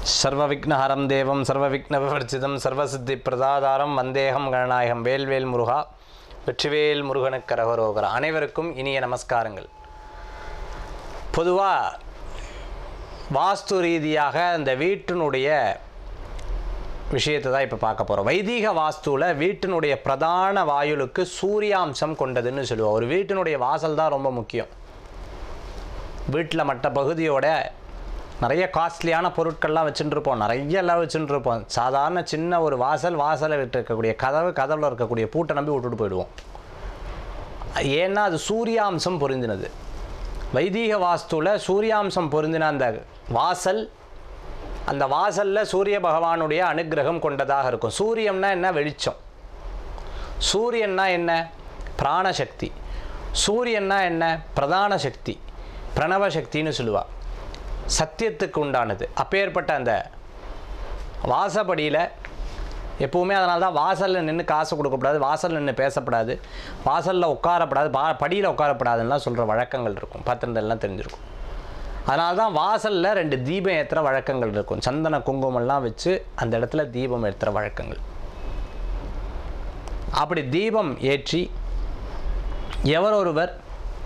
சர்வவிக்னஹரம் தேவம் சர்வவிக்னவிவர்ஜிதம் சர்வசித்தி பிரதாதாரம் வந்தேகம் கணநாயகம் வேல்வேல் முருகா வெற்றிவேல் முருகனுக்கு கரகரோகரா அனைவருக்கும் இனிய நமஸ்காரங்கள் பொதுவாக வாஸ்து ரீதியாக இந்த வீட்டினுடைய விஷயத்தை தான் இப்போ பார்க்க போகிறோம் வைதீக வாஸ்துவில் வீட்டினுடைய பிரதான வாயுலுக்கு சூரியாம்சம் கொண்டதுன்னு சொல்லுவோம் ஒரு வீட்டினுடைய வாசல் தான் ரொம்ப முக்கியம் வீட்டில் மற்ற பகுதியோட நிறைய காஸ்ட்லியான பொருட்கள்லாம் வச்சுட்டு இருப்போம் நிறைய எல்லாம் வச்சுட்டு இருப்போம் சாதாரண சின்ன ஒரு வாசல் வாசலை விட்டு இருக்கக்கூடிய கதவு கதவில் இருக்கக்கூடிய பூட்டை நம்பி விட்டுட்டு போயிடுவோம் ஏன்னா அது சூரியாம்சம் பொருந்தினது வைதீக வாஸ்துவில் சூரியாம்சம் பொருந்தின அந்த வாசல் அந்த வாசலில் சூரிய பகவானுடைய அனுக்கிரகம் கொண்டதாக இருக்கும் சூரியம்னா என்ன வெளிச்சம் சூரியன்னா என்ன பிராணசக்தி சூரியன்னா என்ன பிரதான சக்தி பிரணவ சக்தின்னு சொல்லுவா சத்தியத்துக்கு உண்டானது அப்பேற்பட்ட அந்த வாசப்படியில் எப்பவுமே அதனால தான் வாசலில் நின்று காசு கொடுக்கக்கூடாது வாசலில் நின்று பேசப்படாது வாசலில் உட்காரப்படாது பா படியில் உட்காரப்படாதுன்னெலாம் சொல்கிற வழக்கங்கள் இருக்கும் பத்திரந்தெல்லாம் தெரிஞ்சிருக்கும் அதனால தான் வாசலில் ரெண்டு தீபம் ஏற்றுற வழக்கங்கள் இருக்கும் சந்தன குங்குமம்லாம் வச்சு அந்த இடத்துல தீபம் ஏற்றுற வழக்கங்கள் அப்படி தீபம் ஏற்றி எவரொருவர்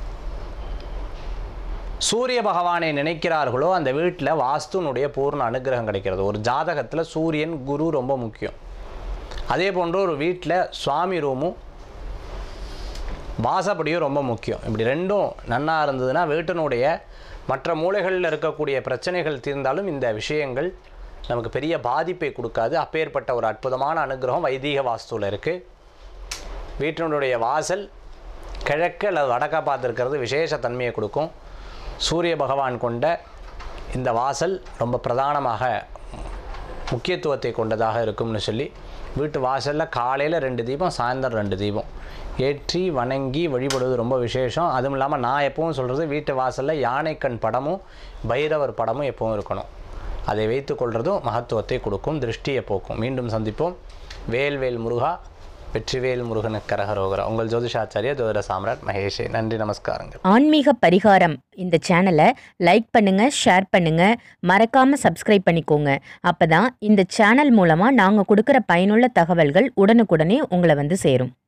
சூரிய பகவானை நினைக்கிறார்களோ அந்த வீட்டில் வாஸ்துனுடைய பூர்ண அனுகிரகம் கிடைக்கிறது ஒரு ஜாதகத்தில் சூரியன் குரு ரொம்ப முக்கியம் அதே போன்று ஒரு வீட்டில் சுவாமி ரூமும் வாசப்படியும் ரொம்ப முக்கியம் இப்படி ரெண்டும் நன்னா இருந்ததுன்னா வீட்டினுடைய மற்ற மூலைகளில் இருக்கக்கூடிய பிரச்சனைகள் தீர்ந்தாலும் இந்த விஷயங்கள் நமக்கு பெரிய பாதிப்பை கொடுக்காது அப்பேற்பட்ட ஒரு அற்புதமான அனுகிரகம் வைதீக வாஸ்துவில் இருக்குது வீட்டினுடைய வாசல் கிழக்கு அல்லது வடக்க பார்த்துருக்கிறது விசேஷ தன்மையை கொடுக்கும் சூரிய பகவான் கொண்ட இந்த வாசல் ரொம்ப பிரதானமாக முக்கியத்துவத்தை கொண்டதாக இருக்கும்னு சொல்லி வீட்டு வாசலில் காலையில் ரெண்டு தீபம் சாயந்தரம் ரெண்டு தீபம் ஏற்றி வணங்கி வழிபடுவது ரொம்ப விசேஷம் அதுவும் இல்லாமல் நான் எப்பவும் சொல்கிறது வீட்டு வாசலில் யானைக்கண் படமும் பைரவர் படமும் எப்பவும் இருக்கணும் அதை வைத்துக்கொள்வதும் மகத்துவத்தை கொடுக்கும் திருஷ்டியை போக்கும் மீண்டும் சந்திப்போம் வேல்வேல் முருகா வெற்றிவேல் முருகனுக்கு கரகரோகரா உங்கள் ஜோதிஷாச்சாரிய ஜோதிட சாம்ராட் மகேஷே நன்றி நமஸ்காரங்கள் ஆன்மீக பரிகாரம் இந்த சேனலை லைக் பண்ணுங்க ஷேர் பண்ணுங்க மறக்காம சப்ஸ்கிரைப் பண்ணிக்கோங்க அப்பதான் இந்த சேனல் மூலமா நாங்க கொடுக்கிற பயனுள்ள தகவல்கள் உடனுக்குடனே உங்களை வந்து சேரும்